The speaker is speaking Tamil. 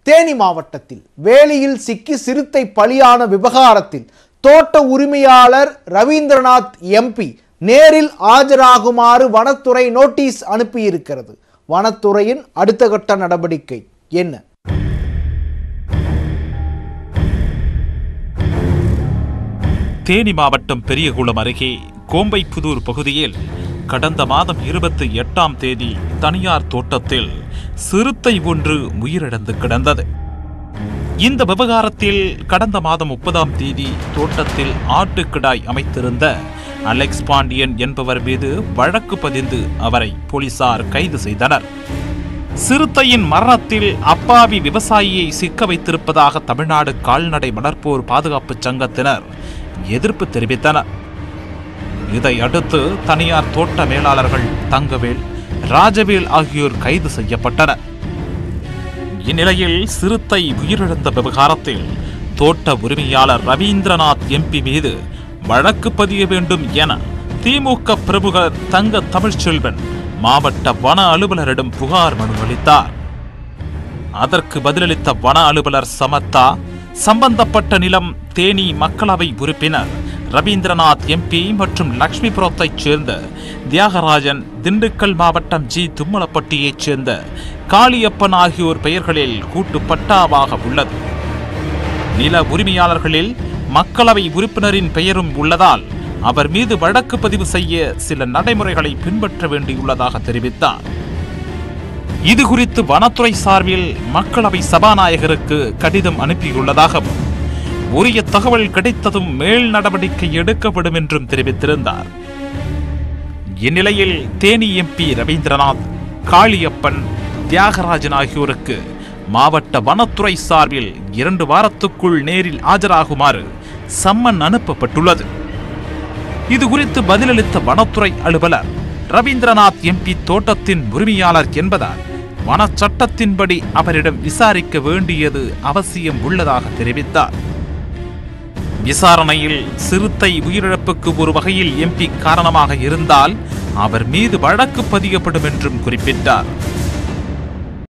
தேனி மாவட்டத்தில் வேலியில் சிக்கி சிறுத்தை பலியான விவகாரத்தில் தோட்ட உரிமையாளர் ரவீந்திரநாத் எம்பி நேரில் ஆஜராகுமாறு வனத்துறை நோட்டீஸ் அனுப்பியிருக்கிறது வனத்துறையின் அடுத்த கட்ட நடவடிக்கை என்ன தேனி மாவட்டம் பெரியகுளம் அருகே கோம்பைப்புதூர் பகுதியில் கடந்த மாதம் இருபத்தி எட்டாம் தேதி தனியார் தோட்டத்தில் சிறுத்தை ஒன்று உயிரிழந்து கிடந்தது இந்த விவகாரத்தில் கடந்த மாதம் முப்பதாம் தேதி தோட்டத்தில் ஆட்டுக்கிடாய் அமைத்திருந்த அலெக்ஸ் பாண்டியன் என்பவர் மீது வழக்கு பதிந்து அவரை போலீசார் கைது செய்தனர் சிறுத்தையின் மரணத்தில் அப்பாவி விவசாயியை சிக்க வைத்திருப்பதாக தமிழ்நாடு கால்நடை வளர்ப்போர் பாதுகாப்பு சங்கத்தினர் எதிர்ப்பு தெரிவித்தனர் இதை அடுத்து தனியார் தோட்ட மேலாளர்கள் தங்கவேல் ராஜவேல் ஆகியோர் கைது செய்யப்பட்டனர் இந்நிலையில் சிறுத்தை உயிரிழந்த விவகாரத்தில் தோட்ட உரிமையாளர் ரவீந்திரநாத் எம்பி மீது வழக்கு பதிய வேண்டும் என திமுக பிரமுகர் தங்க தமிழ்ச்செல்வன் மாவட்ட வன அலுவலரிடம் புகார் மனு அளித்தார் அதற்கு பதிலளித்த வன அலுவலர் சமத்தா சம்பந்தப்பட்ட நிலம் தேனி மக்களவை உறுப்பினர் ரவீந்திரநாத் எம்பி மற்றும் லட்சுமிபுரத்தைச் சேர்ந்த தியாகராஜன் திண்டுக்கல் மாவட்டம் ஜி தும்மலப்பட்டியைச் சேர்ந்த காளியப்பன் ஆகியோர் பெயர்களில் கூட்டு பட்டாவாக உள்ளது நில உரிமையாளர்களில் மக்களவை உறுப்பினரின் பெயரும் உள்ளதால் அவர் மீது வழக்கு பதிவு செய்ய சில நடைமுறைகளை பின்பற்ற வேண்டியுள்ளதாக தெரிவித்தார் இது குறித்து வனத்துறை சார்பில் மக்களவை சபாநாயகருக்கு கடிதம் அனுப்பியுள்ளதாகவும் உரிய தகவல் கிடைத்ததும் மேல் நடவடிக்கை எடுக்கப்படும் என்றும் தெரிவித்திருந்தார் இந்நிலையில் தேனி எம்பி ரவீந்திரநாத் காளியப்பன் தியாகராஜன் ஆகியோருக்கு மாவட்ட வனத்துறை சார்பில் இரண்டு வாரத்துக்குள் நேரில் ஆஜராகுமாறு சம்மன் அனுப்பப்பட்டுள்ளது இது குறித்து பதிலளித்த வனத்துறை அலுவலர் ரவீந்திரநாத் எம்பி தோட்டத்தின் உரிமையாளர் என்பதால் வனச்சட்டத்தின்படி அவரிடம் விசாரிக்க வேண்டியது அவசியம் உள்ளதாக தெரிவித்தார் விசாரணையில் சிறுத்தை உயிரிழப்புக்கு ஒரு வகையில் எம்பி காரணமாக இருந்தால் அவர் மீது வழக்கு பதியப்படும் என்றும் குறிப்பிட்டார்